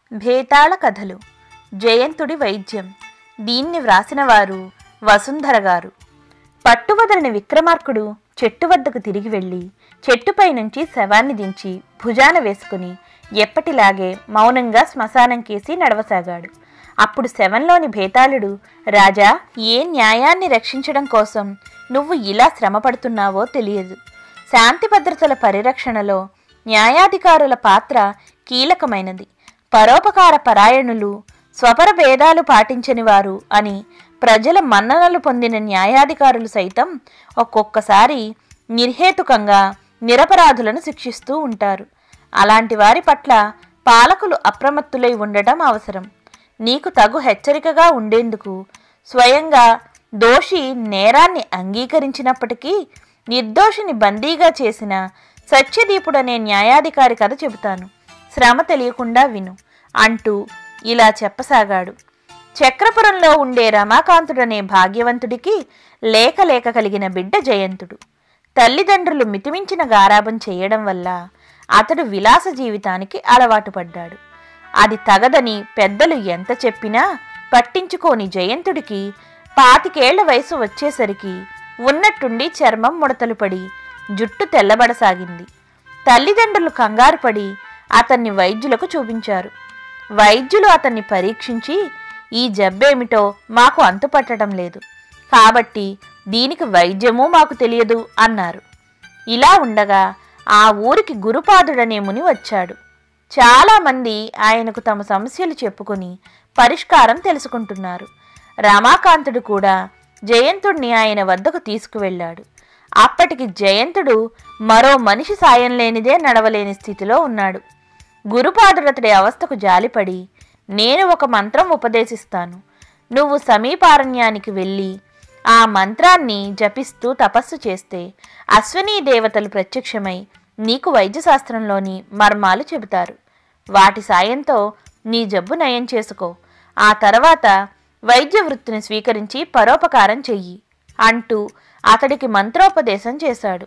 భేతాళ కథలు జయంతుడి వైద్యం దీన్ని వ్రాసిన వారు వసుంధర గారు పట్టువదలని విక్రమార్కుడు చెట్టు వద్దకు తిరిగి వెళ్ళి చెట్టుపై నుంచి శవాన్ని దించి భుజాన వేసుకుని ఎప్పటిలాగే మౌనంగా శ్మశానం కేసి నడవసాగాడు అప్పుడు శవంలోని భేతాళుడు రాజా ఏ న్యాయాన్ని రక్షించడం కోసం నువ్వు ఇలా శ్రమపడుతున్నావో తెలియదు శాంతి భద్రతల పరిరక్షణలో న్యాయాధికారుల పాత్ర కీలకమైనది పరోపకార పరాయణులు స్వపర భేదాలు పాటించని వారు అని ప్రజల మన్ననలు పొందిన న్యాయాధికారులు సైతం ఒక్కొక్కసారి నిర్హేతుకంగా నిరపరాధులను శిక్షిస్తూ ఉంటారు అలాంటి వారి పట్ల పాలకులు అప్రమత్తులై ఉండటం అవసరం నీకు తగు హెచ్చరికగా ఉండేందుకు స్వయంగా దోషి నేరాన్ని అంగీకరించినప్పటికీ నిర్దోషిని బందీగా చేసిన సత్యదీపుడనే న్యాయాధికారి కథ చెబుతాను శ్రమ తెలియకుండా విను అంటూ ఇలా చెప్పసాగాడు చక్రపురంలో ఉండే రమాకాంతుడనే భాగ్యవంతుడికి లేక లేక కలిగిన బిడ్డ జయంతుడు తల్లిదండ్రులు మితిమించిన గారాబం చేయడం వల్ల అతడు విలాస జీవితానికి అలవాటు పడ్డాడు అది తగదని పెద్దలు ఎంత చెప్పినా పట్టించుకోని జయంతుడికి పాతికేళ్ల వయసు వచ్చేసరికి ఉన్నట్టుండి చర్మం ముడతలు పడి జుట్టు తెల్లబడసాగింది తల్లిదండ్రులు కంగారు పడి అతన్ని వైద్యులకు చూపించారు వైద్యులు అతన్ని పరీక్షించి ఈ జబ్బేమిటో మాకు అంతుపట్టడం లేదు కాబట్టి దీనికి వైద్యమూ మాకు తెలియదు అన్నారు ఇలా ఉండగా ఆ ఊరికి గురుపాదుడనే ముని వచ్చాడు చాలామంది ఆయనకు తమ సమస్యలు చెప్పుకొని పరిష్కారం తెలుసుకుంటున్నారు రమాకాంతుడు కూడా జయంతుడిని ఆయన వద్దకు తీసుకువెళ్ళాడు అప్పటికి జయంతుడు మరో మనిషి సాయం లేనిదే నడవలేని స్థితిలో ఉన్నాడు గురుపాదుడతడి అవస్థకు జాలిపడి నేను ఒక మంత్రం ఉపదేశిస్తాను నువ్వు సమీపారణ్యానికి వెళ్ళి ఆ మంత్రాన్ని జపిస్తూ తపస్సు చేస్తే అశ్వనీ దేవతలు ప్రత్యక్షమై నీకు వైద్యశాస్త్రంలోని మర్మాలు చెబుతారు వాటి సాయంతో నీ జబ్బు నయం చేసుకో ఆ తర్వాత వైద్య వృత్తిని స్వీకరించి పరోపకారం చెయ్యి అంటూ అతడికి మంత్రోపదేశం చేశాడు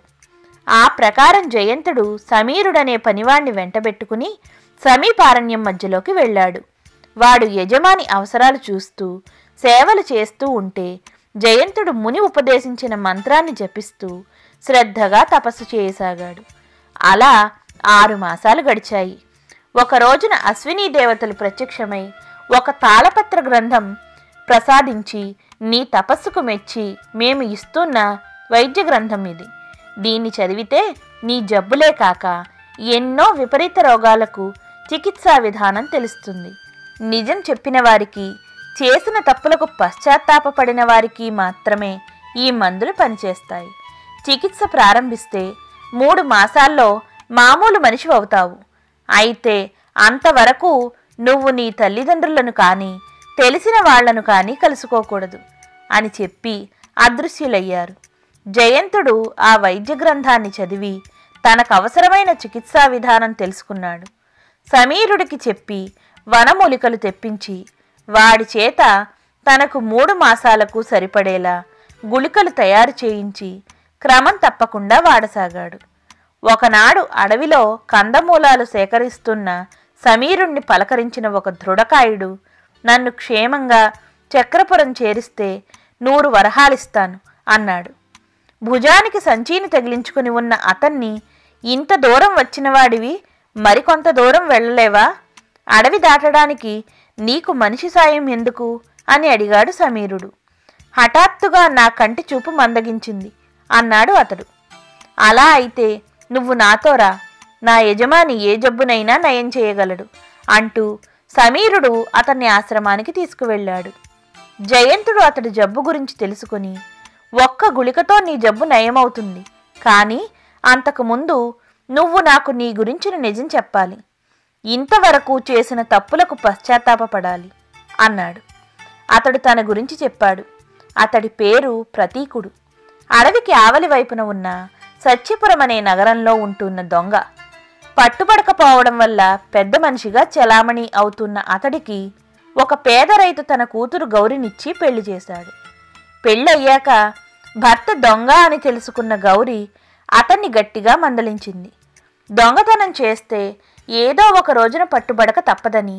ఆ ప్రకారం జయంతుడు సమీరుడనే పనివాణ్ణి వెంటబెట్టుకుని సమీపారణ్యం మధ్యలోకి వెళ్ళాడు వాడు యజమాని అవసరాలు చూస్తూ సేవలు చేస్తూ ఉంటే జయంతుడు ముని ఉపదేశించిన మంత్రాన్ని జపిస్తూ శ్రద్ధగా తపస్సు చేయసాగాడు అలా ఆరు మాసాలు గడిచాయి ఒక రోజున అశ్విని దేవతలు ప్రత్యక్షమై ఒక తాళపత్ర గ్రంథం ప్రసాదించి నీ తపస్సుకు మెచ్చి మేము ఇస్తున్న వైద్య గ్రంథం ఇది దీన్ని చదివితే నీ జబ్బులే కాక ఎన్నో విపరీత రోగాలకు చికిత్సా విధానం తెలుస్తుంది నిజం చెప్పిన వారికి చేసిన తప్పులకు పశ్చాత్తాపపడిన వారికి మాత్రమే ఈ మందులు పనిచేస్తాయి చికిత్స ప్రారంభిస్తే మూడు మాసాల్లో మామూలు మనిషి అవుతావు అయితే అంతవరకు నువ్వు నీ తల్లిదండ్రులను కానీ తెలిసిన వాళ్లను కానీ కలుసుకోకూడదు అని చెప్పి అదృశ్యులయ్యారు జయంతుడు ఆ వైద్య గ్రంథాన్ని చదివి తనకు అవసరమైన చికిత్సా విధానం తెలుసుకున్నాడు సమీరుడికి చెప్పి వనమూలికలు తెప్పించి వాడి చేత తనకు మూడు మాసాలకు సరిపడేలా గుళికలు తయారు చేయించి క్రమం తప్పకుండా వాడసాగాడు ఒకనాడు అడవిలో కందమూలాలు సేకరిస్తున్న సమీరుణ్ణి పలకరించిన ఒక దృఢకాయుడు నన్ను క్షేమంగా చక్రపురం చేరిస్తే నూరు వరహాలిస్తాను అన్నాడు భుజానికి సంచీని తగిలించుకుని ఉన్న అతన్ని ఇంత దూరం వచ్చిన వాడివి మరికొంత దూరం వెళ్ళలేవా అడవి దాటడానికి నీకు మనిషి సాయం ఎందుకు అని అడిగాడు సమీరుడు హఠాత్తుగా నా కంటి చూపు మందగించింది అన్నాడు అతడు అలా అయితే నువ్వు నాతో రా నా యజమాని ఏ జబ్బునైనా నయం చేయగలడు అంటూ సమీరుడు అతన్ని ఆశ్రమానికి తీసుకువెళ్ళాడు జయంతుడు అతడి జబ్బు గురించి తెలుసుకుని ఒక్క గుళికతో నీ జబ్బు నయమవుతుంది కానీ అంతకుముందు నువ్వు నాకు నీ గురించిన నిజం చెప్పాలి ఇంతవరకు చేసిన తప్పులకు పశ్చాత్తాపపడాలి అన్నాడు అతడు తన గురించి చెప్పాడు అతడి పేరు ప్రతీకుడు అడవికి ఆవలి వైపున ఉన్న సత్యపురం అనే నగరంలో ఉంటున్న దొంగ పట్టుబడకపోవడం వల్ల పెద్ద మనిషిగా చలామణి అవుతున్న అతడికి ఒక పేద రైతు తన కూతురు గౌరినిచ్చి పెళ్లి చేశాడు పెళ్ళయ్యాక భర్త దొంగ అని తెలుసుకున్న గౌరి అతన్ని గట్టిగా మందలించింది దొంగతనం చేస్తే ఏదో ఒక రోజున పట్టుబడక తప్పదని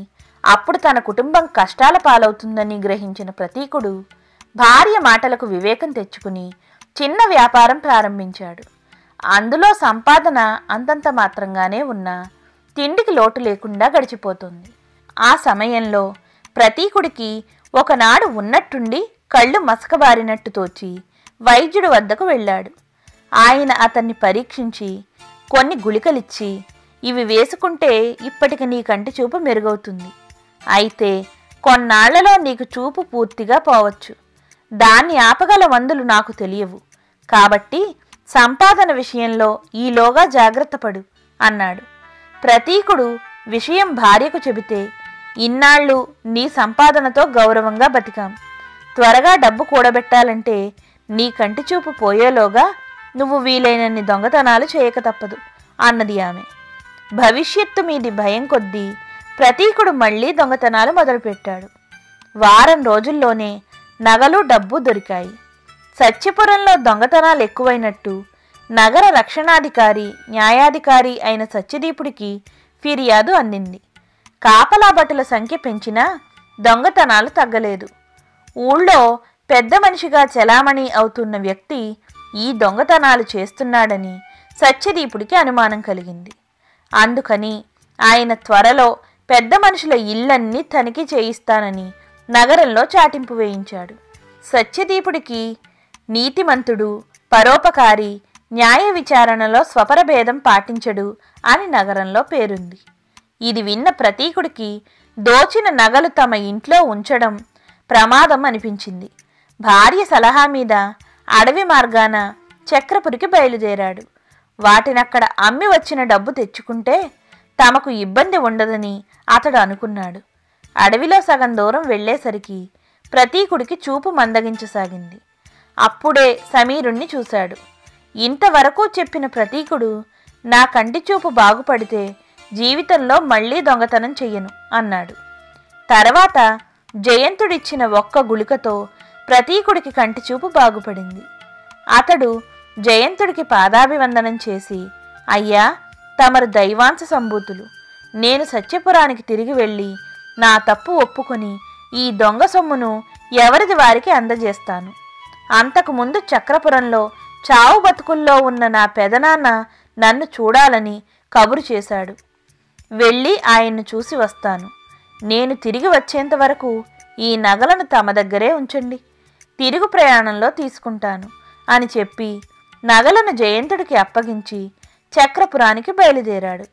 అప్పుడు తన కుటుంబం కష్టాల పాలవుతుందని గ్రహించిన ప్రతీకుడు భార్య మాటలకు వివేకం తెచ్చుకుని చిన్న వ్యాపారం ప్రారంభించాడు అందులో సంపాదన అంతంత మాత్రంగానే ఉన్నా తిండికి లోటు లేకుండా గడిచిపోతుంది ఆ సమయంలో ప్రతీకుడికి ఒకనాడు ఉన్నట్టుండి కళ్ళు మసకబారినట్టు తోచి వైద్యుడి వద్దకు వెళ్ళాడు ఆయన అతన్ని పరీక్షించి కొన్ని గుళికలిచ్చి ఇవి వేసుకుంటే ఇప్పటికి నీ కంటి చూపు మెరుగవుతుంది అయితే కొన్నాళ్లలో నీకు చూపు పూర్తిగా పోవచ్చు దాన్ని ఆపగల మందులు నాకు తెలియవు కాబట్టి సంపాదన విషయంలో ఈలోగా జాగ్రత్త పడు అన్నాడు ప్రతీకుడు విషయం భార్యకు చెబితే ఇన్నాళ్ళు నీ సంపాదనతో గౌరవంగా బతికాం త్వరగా డబ్బు కూడబెట్టాలంటే నీ కంటి చూపు పోయేలోగా నువ్వు వీలైనన్ని దొంగతనాలు చేయక తప్పదు అన్నది ఆమె భవిష్యత్తు మీది భయం కొద్దీ ప్రతీకుడు మళ్ళీ దొంగతనాలు మొదలుపెట్టాడు వారం రోజుల్లోనే నగలు డబ్బు దొరికాయి సత్యపురంలో దొంగతనాలు ఎక్కువైనట్టు నగర రక్షణాధికారి న్యాయాధికారి అయిన సత్యదీపుడికి ఫిర్యాదు అందింది కాపలా భటుల సంఖ్య పెంచినా దొంగతనాలు తగ్గలేదు ఊళ్ళో పెద్ద మనిషిగా చెలామణి అవుతున్న వ్యక్తి ఈ దొంగతనాలు చేస్తున్నాడని సత్యదీపుడికి అనుమానం కలిగింది అందుకని ఆయన త్వరలో పెద్ద మనుషుల ఇళ్ళన్నీ తనిఖీ చేయిస్తానని నగరంలో చాటింపు వేయించాడు సత్యదీపుడికి నీతిమంతుడు పరోపకారి న్యాయ విచారణలో స్వపరభేదం పాటించడు అని నగరంలో పేరుంది ఇది విన్న ప్రతీకుడికి దోచిన నగలు తమ ఇంట్లో ఉంచడం ప్రమాదం అనిపించింది భార్య సలహా మీద అడవి మార్గాన చక్రపురికి బయలుదేరాడు వాటినక్కడ అమ్మి వచ్చిన డబ్బు తెచ్చుకుంటే తమకు ఇబ్బంది ఉండదని అతడు అనుకున్నాడు అడవిలో సగం దూరం వెళ్ళేసరికి ప్రతీకుడికి చూపు మందగించసాగింది అప్పుడే సమీరుణ్ణి చూశాడు ఇంతవరకు చెప్పిన ప్రతీకుడు నా కంటి చూపు బాగుపడితే జీవితంలో మళ్ళీ దొంగతనం చెయ్యను అన్నాడు తర్వాత జయంతుడిచ్చిన ఒక్క గుళికతో ప్రతీకుడికి కంటి చూపు బాగుపడింది అతడు జయంతుడికి పాదాభివందనం చేసి అయ్యా తమరు దైవాంశ సంభూతులు నేను సత్యపురానికి తిరిగి వెళ్ళి నా తప్పు ఒప్పుకొని ఈ దొంగ సొమ్మును ఎవరిది వారికి అందజేస్తాను అంతకుముందు చక్రపురంలో చావు బతుకుల్లో ఉన్న నా పెదనాన్న నన్ను చూడాలని కబురు చేశాడు వెళ్ళి ఆయన్ను చూసి వస్తాను నేను తిరిగి వచ్చేంత వరకు ఈ నగలను తమ దగ్గరే ఉంచండి తిరుగు ప్రయాణంలో తీసుకుంటాను అని చెప్పి నగలను జయంతుడికి అప్పగించి చక్రపురానికి బయలుదేరాడు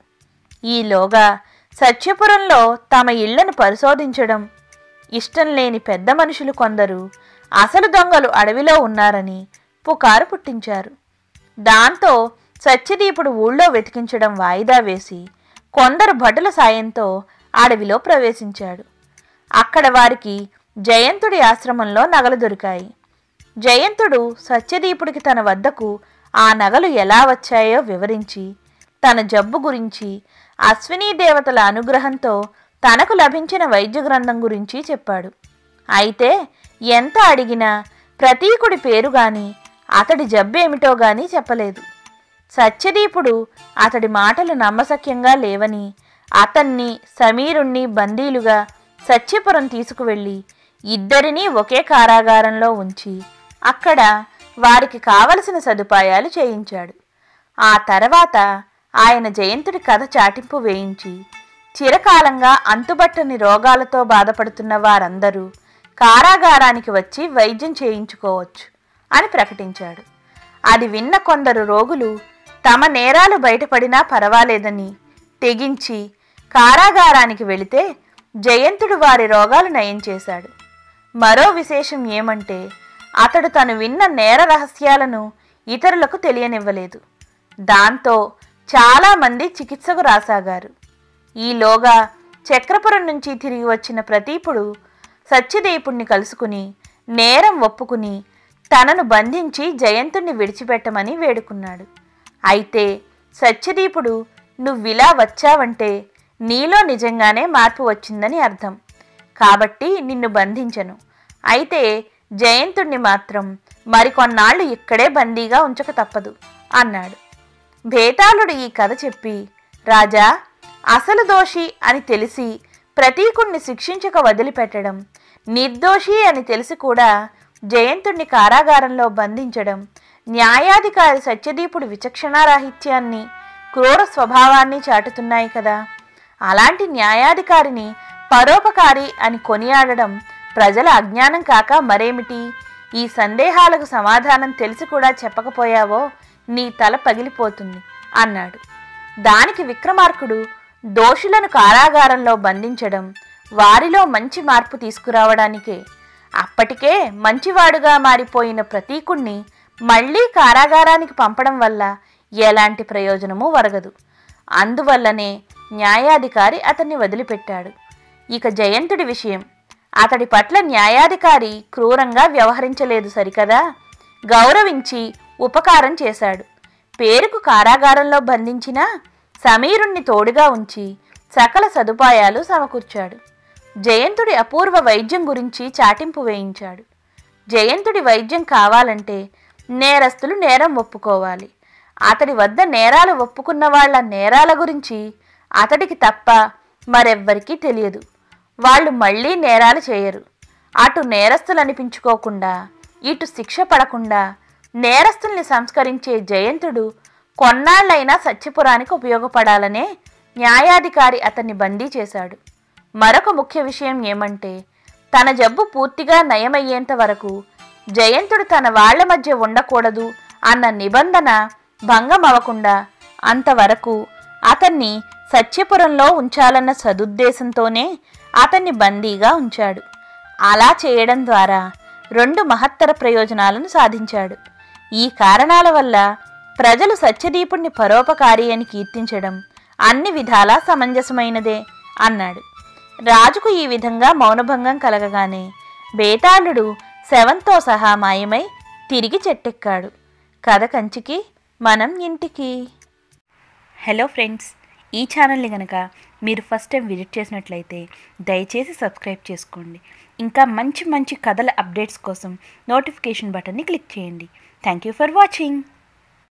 ఈలోగా సత్యపురంలో తమ ఇళ్లను పరిశోధించడం ఇష్టం లేని పెద్ద మనుషులు కొందరు అసలు దొంగలు అడవిలో ఉన్నారని పుకారు పుట్టించారు దాంతో సత్యదీపుడు ఊళ్ళో వెతికించడం వాయిదా వేసి కొందరు భటుల సాయంతో అడవిలో ప్రవేశించాడు అక్కడ వారికి జయంతుడి ఆశ్రమంలో నగలు దొరికాయి జయంతుడు సత్యదీపుడికి తన వద్దకు ఆ నగలు ఎలా వచ్చాయో వివరించి తన జబ్బు గురించి అశ్వినీ దేవతల అనుగ్రహంతో తనకు లభించిన వైద్య గ్రంథం గురించి చెప్పాడు అయితే ఎంత అడిగినా ప్రతీకుడి పేరు గాని అతడి జబ్బేమిటో గాని చెప్పలేదు సత్యదీపుడు అతడి మాటలు నమ్మశక్యంగా లేవని అతన్ని సమీరుణ్ణి బందీలుగా సత్యపురం తీసుకువెళ్ళి ఇద్దరినీ ఒకే కారాగారంలో ఉంచి అక్కడ వారికి కావలసిన సదుపాయాలు చేయించాడు ఆ తర్వాత ఆయన జయంతుడి కథ చాటింపు వేయించి చిరకాలంగా అంతుబట్టని రోగాలతో బాధపడుతున్న వారందరూ కారాగారానికి వచ్చి వైద్యం చేయించుకోవచ్చు అని ప్రకటించాడు అది విన్న కొందరు రోగులు తమ నేరాలు బయటపడినా పర్వాలేదని తెగించి కారాగారానికి వెళితే జయంతుడు వారి రోగాలు నయం చేశాడు మరో విశేషం ఏమంటే అతడు తను విన్న నేర రహస్యాలను ఇతరులకు తెలియనివ్వలేదు దాంతో చాలామంది చికిత్సకు రాసాగారు ఈలోగా చక్రపురం నుంచి తిరిగి వచ్చిన ప్రతీపుడు సత్యదేపుణ్ణి కలుసుకుని నేరం ఒప్పుకుని తనను బంధించి జయంతుణ్ణి విడిచిపెట్టమని వేడుకున్నాడు అయితే సత్యదీపుడు నువ్విలా వచ్చావంటే నీలో నిజంగానే మార్పు వచ్చిందని అర్థం కాబట్టి నిన్ను బంధించను అయితే జయంతుణ్ణి మాత్రం మరికొన్నాళ్ళు ఇక్కడే బందీగా ఉంచక తప్పదు అన్నాడు భేతాళుడు ఈ కథ చెప్పి రాజా అసలు దోషి అని తెలిసి ప్రతీకుణ్ణి శిక్షించక వదిలిపెట్టడం నిర్దోషి అని తెలిసి కూడా జయంతుణ్ణి కారాగారంలో బంధించడం న్యాయాధికారి సత్యదీపుడు విచక్షణారాహిత్యాన్ని క్రూర స్వభావాన్ని చాటుతున్నాయి కదా అలాంటి న్యాయాధికారిని పరోపకారి అని కొనియాడడం ప్రజల అజ్ఞానం కాక మరేమిటి ఈ సందేహాలకు సమాధానం తెలిసి కూడా చెప్పకపోయావో నీ తల పగిలిపోతుంది అన్నాడు దానికి విక్రమార్కుడు దోషులను కారాగారంలో బంధించడం వారిలో మంచి మార్పు తీసుకురావడానికే అప్పటికే మంచివాడుగా మారిపోయిన ప్రతీకుణ్ణి మళ్ళీ కారాగారానికి పంపడం వల్ల ఎలాంటి ప్రయోజనమూ వరగదు అందువల్లనే న్యాయాధికారి అతన్ని వదిలిపెట్టాడు ఇక జయంతుడి విషయం అతడి పట్ల న్యాయాధికారి క్రూరంగా వ్యవహరించలేదు సరికదా గౌరవించి ఉపకారం చేశాడు పేరుకు కారాగారంలో బంధించిన సమీరుణ్ణి తోడుగా ఉంచి సకల సదుపాయాలు సమకూర్చాడు జయంతుడి అపూర్వ వైద్యం గురించి చాటింపు వేయించాడు జయంతుడి వైద్యం కావాలంటే నేరస్తులు నేరం ఒప్పుకోవాలి అతడి వద్ద నేరాలు ఒప్పుకున్న వాళ్ళ నేరాల గురించి అతడికి తప్ప మరెవ్వరికీ తెలియదు వాళ్ళు మళ్ళీ నేరాలు చేయరు అటు నేరస్తులు అనిపించుకోకుండా ఇటు శిక్ష పడకుండా నేరస్తుల్ని సంస్కరించే జయంతుడు కొన్నాళ్లైనా సత్యపురానికి ఉపయోగపడాలనే న్యాయాధికారి అతన్ని బందీ చేశాడు మరొక ముఖ్య విషయం ఏమంటే తన జబ్బు పూర్తిగా నయమయ్యేంత వరకు జయంతుడు తన వాళ్ల మధ్య ఉండకూడదు అన్న నిబంధన భంగం అవ్వకుండా అంతవరకు అతన్ని సత్యపురంలో ఉంచాలన్న సదుద్దేశంతోనే అతన్ని బందీగా ఉంచాడు అలా చేయడం ద్వారా రెండు మహత్తర ప్రయోజనాలను సాధించాడు ఈ కారణాల వల్ల ప్రజలు సత్యదీపుణ్ణి పరోపకారి అని కీర్తించడం అన్ని విధాలా సమంజసమైనదే అన్నాడు రాజుకు ఈ విధంగా మౌనభంగం కలగగానే బేతాళుడు శవంతో సహా మాయమై తిరిగి చెట్టెక్కాడు కథ కంచికి మనం ఇంటికి హలో ఫ్రెండ్స్ ఈ ఛానల్ని కనుక మీరు ఫస్ట్ టైం విజిట్ చేసినట్లయితే దయచేసి సబ్స్క్రైబ్ చేసుకోండి ఇంకా మంచి మంచి కథల అప్డేట్స్ కోసం నోటిఫికేషన్ బటన్ని క్లిక్ చేయండి థ్యాంక్ యూ ఫర్ వాచింగ్